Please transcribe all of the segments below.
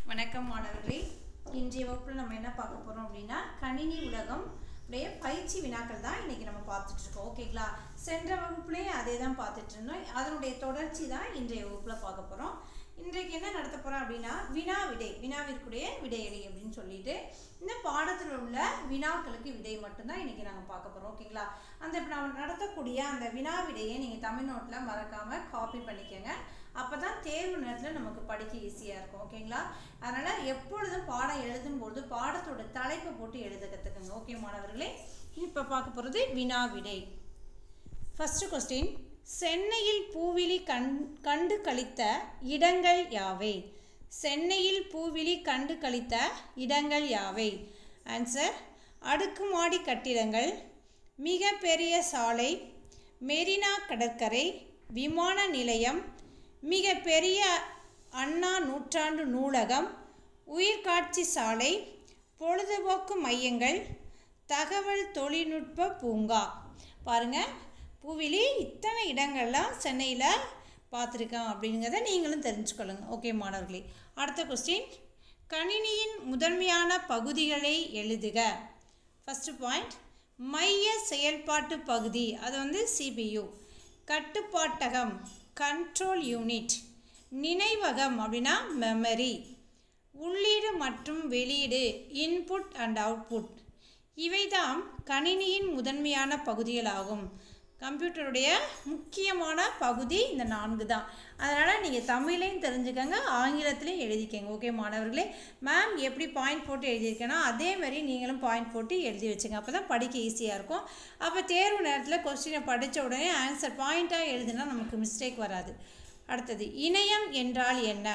வணக்கம் மாணவர்களே இன்றைய வகுப்பில் நம்ம என்ன பார்க்க போகிறோம் அப்படின்னா கணினி உலகம் உடைய பயிற்சி வினாக்கள் தான் இன்றைக்கி நம்ம பார்த்துட்டு இருக்கோம் ஓகேங்களா சென்ற வகுப்புலேயே அதே தான் பார்த்துட்டு இருந்தோம் அதனுடைய தொடர்ச்சி தான் இன்றைய வகுப்பில் பார்க்க போகிறோம் இன்றைக்கு என்ன நடத்த போகிறோம் அப்படின்னா வினா விடை வினாவிற்குடைய விடையளி அப்படின்னு சொல்லிட்டு இந்த பாடத்தில் உள்ள வினாக்களுக்கு விடை மட்டும்தான் இன்றைக்கி நாங்கள் பார்க்க போகிறோம் ஓகேங்களா அந்த இப்போ நம்ம நடத்தக்கூடிய அந்த வினா விடையை நீங்கள் தமிழ் நோட்டில் மறக்காமல் காப்பி பண்ணிக்கோங்க அப்போ தான் தேர்வு நேரத்தில் நமக்கு படிக்க ஈஸியாக இருக்கும் ஓகேங்களா அதனால் எப்பொழுதும் பாடம் எழுதும்போது பாடத்தோட தலைப்பை போட்டு எழுத கற்றுக்குங்க ஓகே மாணவர்களே இப்போ பார்க்க போகிறது வினா விடை ஃபஸ்ட்டு கொஸ்டின் சென்னையில் பூவிழி கண் கண்டு கழித்த இடங்கள் யாவை சென்னையில் பூவிழி கண்டு கழித்த இடங்கள் யாவை ஆன்சர் அடுக்குமாடி கட்டிடங்கள் மிக பெரிய சாலை மெரினா கடற்கரை விமான நிலையம் மிக பெரிய அண்ணா நூற்றாண்டு நூலகம் உயிர்காட்சி சாலை பொழுதுபோக்கு மையங்கள் தகவல் தொழில்நுட்ப பூங்கா பாருங்கள் பூவிலி இத்தனை இடங்கள்லாம் சென்னையில் பார்த்துருக்கேன் அப்படிங்கிறத நீங்களும் தெரிஞ்சுக்கொள்ளுங்க ஓகே மாணவர்களே அடுத்த கொஸ்டின் கணினியின் முதன்மையான பகுதிகளை எழுதுக ஃபஸ்ட்டு பாயிண்ட் மைய செயல்பாட்டு பகுதி அது வந்து சிபியு கட்டுப்பாட்டகம் கண்ட்ரோல் யூனிட் நினைவகம் அப்படின்னா மெமரி உள்ளீடு மற்றும் வெளியீடு இன்புட் அண்ட் அவுட்புட் இவைதான் கணினியின் முதன்மையான பகுதிகளாகும் கம்ப்யூட்டருடைய முக்கியமான பகுதி இந்த நான்கு தான் அதனால் நீங்கள் தமிழையும் தெரிஞ்சுக்கங்க ஆங்கிலத்திலையும் எழுதிக்கங்க ஓகே மாணவர்களே மேம் எப்படி பாயிண்ட் போட்டு எழுதியிருக்கேன்னா அதே மாதிரி நீங்களும் பாயிண்ட் போட்டு எழுதி வச்சுங்க அப்போ தான் படிக்க ஈஸியாக இருக்கும் அப்போ தேர்வு நேரத்தில் கொஸ்டினை படித்த உடனே ஆன்சர் பாயிண்ட்டாக எழுதுனா நமக்கு மிஸ்டேக் வராது அடுத்தது இணையம் என்றால் என்ன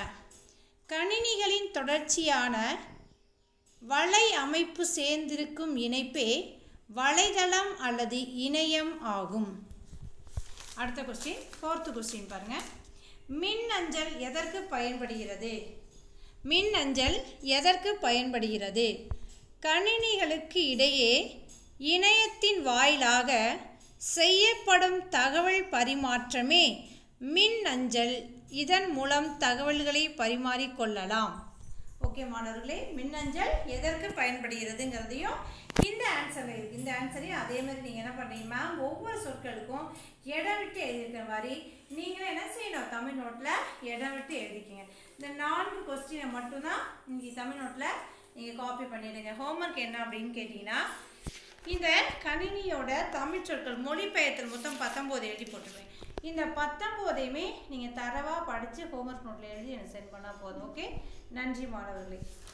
கணினிகளின் தொடர்ச்சியான வலை அமைப்பு சேர்ந்திருக்கும் இணைப்பே வலைதளம் அல்லது இணையம் ஆகும் அடுத்த கொஸ்டின் ஃபோர்த்து கொஸ்டின் பாருங்கள் மின் அஞ்சல் எதற்கு பயன்படுகிறது மின் அஞ்சல் எதற்கு பயன்படுகிறது கணினிகளுக்கு இடையே இணையத்தின் வாயிலாக செய்யப்படும் தகவல் பரிமாற்றமே மின் அஞ்சல் இதன் மூலம் தகவல்களை பரிமாறிக்கொள்ளலாம் ஓகே மாணவர்களே மின்னஞ்சல் எதற்கு பயன்படுகிறதுங்கிறதையும் இந்த ஆன்சரில் இருக்குது இந்த ஆன்சரையும் அதே மாதிரி நீங்கள் என்ன பண்ணுறீங்க மேம் ஒவ்வொரு சொற்களுக்கும் இடம் விட்டு எழுதியிருக்கிற மாதிரி நீங்களும் என்ன செய்யணும் தமிழ் நோட்டில் இடம் விட்டு எழுதிக்கிங்க இந்த நான்கு கொஸ்டினை மட்டும்தான் இன்றைக்கி தமிழ் நோட்டில் நீங்கள் காப்பி பண்ணிவிடுங்க ஹோம்ஒர்க் என்ன அப்படின்னு கேட்டிங்கன்னா இந்த கணினியோட தமிழ் சொற்கள் மொழிபெயர்த்தல் மொத்தம் பத்தொம்போது எழுதி போட்டுருவேன் இந்த பத்தொம்போதையுமே நீங்கள் தரவாக படித்து ஹோம்ஒர்க் நோட்டில் எழுதி எனக்கு சென்ட் பண்ணால் போதும் ஓகே நன்றி மாணவர்களே